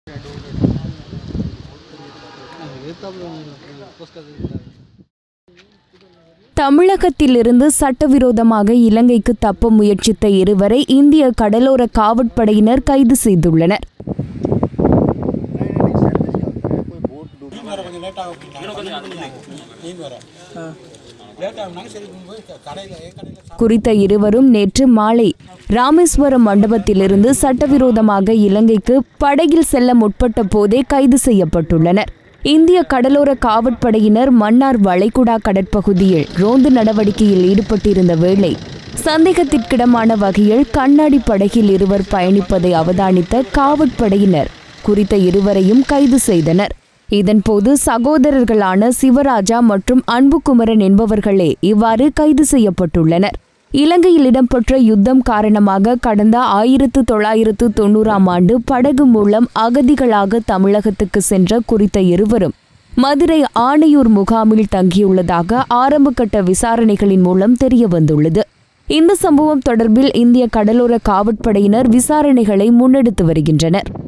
தமிழகத்திலிருந்து சட்டவிரோதமாக இலங்கைக்கு தப்ப முயற்சித்த இருவரை இந்திய கடலோர காவற்படையினர் கைது செய்துள்ளனர் குறித்த இருவரும் நேற்று மாலை ராமேஸ்வரம் மண்டபத்திலிருந்து சட்டவிரோதமாக இலங்கைக்கு படகில் செல்ல முற்பட்ட போதே கைது செய்யப்பட்டுள்ளனர் இந்திய கடலோர காவற்படையினர் மன்னார் வளைகுடா கடற்பகுதியில் ரோந்து நடவடிக்கையில் ஈடுபட்டிருந்த வேளை சந்தேகத்திற்கிடமான வகையில் கண்ணாடி படகில் இருவர் பயணிப்பதை அவதானித்த காவற்படையினர் குறித்த இருவரையும் கைது செய்தனர் இதன்போது சகோதரர்களான சிவராஜா மற்றும் அன்புகுமரன் என்பவர்களே இவ்வாறு கைது செய்யப்பட்டுள்ளனர் இலங்கையில் இடம்பெற்ற யுத்தம் காரணமாக கடந்த ஆயிரத்து தொள்ளாயிரத்து தொண்ணூறாம் ஆண்டு படகு மூலம் அகதிகளாக தமிழகத்துக்கு சென்ற குறித்த இருவரும் மதுரை ஆணையூர் முகாமில் தங்கியுள்ளதாக ஆரம்பகட்ட விசாரணைகளின் மூலம் தெரியவந்துள்ளது இந்த சம்பவம் தொடர்பில் இந்திய கடலோர காவற்படையினர் விசாரணைகளை முன்னெடுத்து வருகின்றனர்